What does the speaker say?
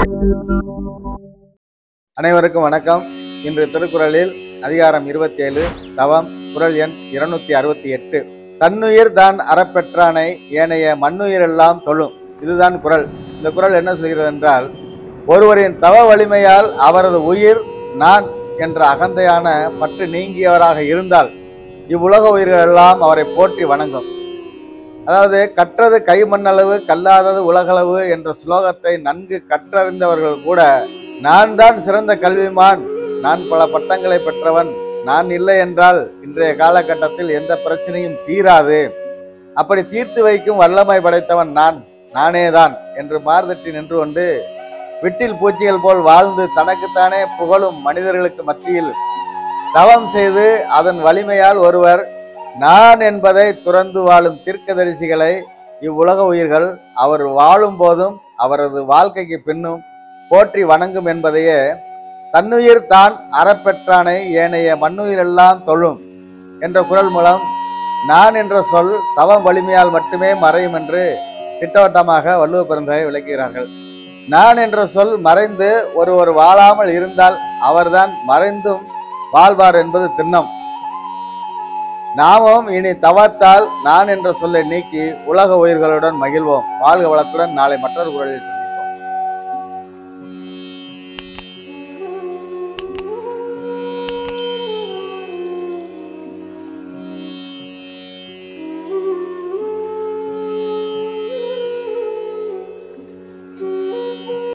அனைவருக்கும் வணக்கம் இன்று திருக்குறளில் அதிகாரம் இருபத்தி ஏழு தவம் குறள் எண் இருநூத்தி அறுபத்தி எட்டு தன்னுயிர் தான் அறப்பெற்றானை ஏனைய மண்ணுயிரெல்லாம் தொழும் இதுதான் குறள் இந்த குறள் என்ன சொல்கிறது என்றால் ஒருவரின் தவ வலிமையால் அவரது உயிர் நான் என்ற அகந்தையான பற்று நீங்கியவராக இருந்தால் இவ்வுலக உயிர்கள் எல்லாம் அவரை போற்றி வணங்கும் அதாவது கற்றது கை மண்ணளவு கல்லாதது உலகளவு என்ற ஸ்லோகத்தை நன்கு கற்றறிந்தவர்கள் கூட நான் தான் சிறந்த கல்விமான் நான் பல பட்டங்களை பெற்றவன் நான் இல்லை என்றால் இன்றைய காலகட்டத்தில் எந்த பிரச்சனையும் தீராது அப்படி தீர்த்து வைக்கும் வல்லமை படைத்தவன் நான் நானேதான் என்று மார்தட்டி நின்று கொண்டு விட்டில் பூச்சிகள் போல் வாழ்ந்து தனக்குத்தானே புகழும் மனிதர்களுக்கு மத்தியில் தவம் செய்து அதன் வலிமையால் ஒருவர் நான் என்பதை துறந்து வாழும் தீர்க்கதரிசிகளை இவ்வுலக உயிர்கள் அவர் வாழும் போதும் அவரது வாழ்க்கைக்கு பின்னும் போற்றி வணங்கும் என்பதையே தன்னுயிர் தான் அறப்பெற்றானை ஏனைய மண்ணுயிரெல்லாம் தொழும் என்ற குரல் மூலம் நான் என்ற சொல் தவம் வலிமையால் மட்டுமே மறையும் என்று திட்டவட்டமாக வள்ளுவ பெருந்தகை விளக்குகிறார்கள் நான் என்ற சொல் மறைந்து ஒருவர் வாழாமல் இருந்தால் அவர்தான் மறைந்தும் வாழ்வார் என்பது திண்ணம் நாமும் இனி தவத்தால் நான் என்ற சொல்லை நீக்கி உலக உயிர்களுடன் மகிழ்வோம் வாழ்க வளத்துடன் நாளை மற்றொரு குரலில் சந்திப்போம்.